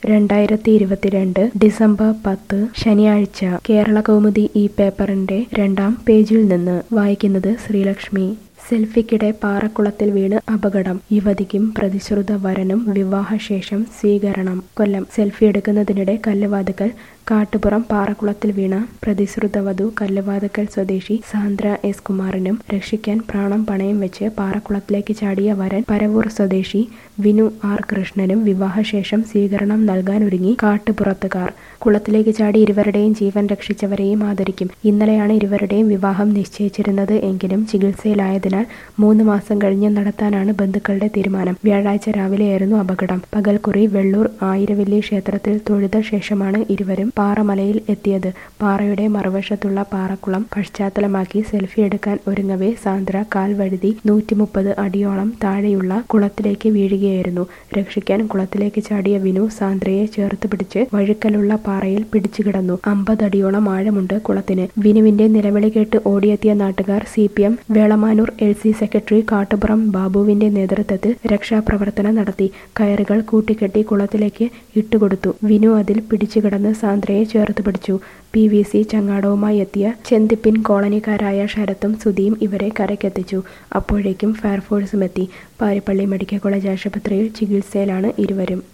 രണ്ടായിരത്തി ഇരുപത്തിരണ്ട് ഡിസംബർ പത്ത് ശനിയാഴ്ച കേരള കൗമുദി ഈ പേപ്പറിന്റെ രണ്ടാം പേജിൽ നിന്ന് വായിക്കുന്നത് ശ്രീലക്ഷ്മി സെൽഫിക്കിടെ പാറക്കുളത്തിൽ വീണ് അപകടം യുവതിക്കും പ്രതിശ്രുത വരനും വിവാഹശേഷം സ്വീകരണം കൊല്ലം സെൽഫി എടുക്കുന്നതിനിടെ കല്ലുവാതുക്കൽ കാട്ടുപുറം പാറക്കുളത്തിൽ വീണ പ്രതിശ്രുത വധു കല്ലുവാതുക്കൽ സ്വദേശി സാന്ദ്ര എസ് കുമാറിനും രക്ഷിക്കാൻ പ്രാണം പണയം വെച്ച് പാറക്കുളത്തിലേക്ക് ചാടിയ വരൻ പരവൂർ സ്വദേശി വിനു ആർ കൃഷ്ണനും വിവാഹശേഷം സ്വീകരണം നൽകാനൊരുങ്ങി കാട്ടുപുറത്തുകാർ കുളത്തിലേക്ക് ചാടി ഇരുവരുടെയും ജീവൻ രക്ഷിച്ചവരെയും ആദരിക്കും ഇന്നലെയാണ് ഇരുവരുടെയും വിവാഹം നിശ്ചയിച്ചിരുന്നത് എങ്കിലും ചികിത്സയിലായതിനാൽ മൂന്ന് മാസം കഴിഞ്ഞ് നടത്താനാണ് ബന്ധുക്കളുടെ തീരുമാനം വ്യാഴാഴ്ച രാവിലെയായിരുന്നു അപകടം പകൽക്കുറി വെള്ളൂർ ആയിരവല്ലി ക്ഷേത്രത്തിൽ തൊഴുത ശേഷമാണ് ഇരുവരും പാറമലയിൽ എത്തിയത് പാറയുടെ മറുവശത്തുള്ള പാറക്കുളം പശ്ചാത്തലമാക്കി സെൽഫി എടുക്കാൻ ഒരുങ്ങവേ സാന്ദ്ര കാൽ വഴുതി നൂറ്റി മുപ്പത് അടിയോളം താഴെയുള്ള കുളത്തിലേക്ക് വീഴുകയായിരുന്നു രക്ഷിക്കാൻ കുളത്തിലേക്ക് ചാടിയ വിനു സാന്ദ്രയെ ചേർത്ത് പിടിച്ച് വഴുക്കലുള്ള പാറയിൽ പിടിച്ചു കിടന്നു അമ്പതടിയോളം ആഴമുണ്ട് കുളത്തിന് വിനുവിന്റെ നിലവിളി കേട്ട് ഓടിയെത്തിയ നാട്ടുകാർ C P M Velamanoor L C secretary Kattupuram ബാബുവിന്റെ നേതൃത്വത്തിൽ രക്ഷാപ്രവർത്തനം നടത്തി കയറുകൾ കൂട്ടിക്കെട്ടി കുളത്തിലേക്ക് ഇട്ടുകൊടുത്തു വിനു അതിൽ പിടിച്ചുകിടന്ന് സാന്ദ്രയെ ചേർത്ത് പിടിച്ചു പി വി സി ചങ്ങാടവുമായി എത്തിയ ചെന്തിപ്പിൻ കോളനിക്കാരായ ശരത്തും സുധിയും ഇവരെ കരയ്ക്കെത്തിച്ചു അപ്പോഴേക്കും ഫയർഫോഴ്സും എത്തി പാരിപ്പള്ളി മെഡിക്കൽ കോളേജ് ആശുപത്രിയിൽ ചികിത്സയിലാണ് ഇരുവരും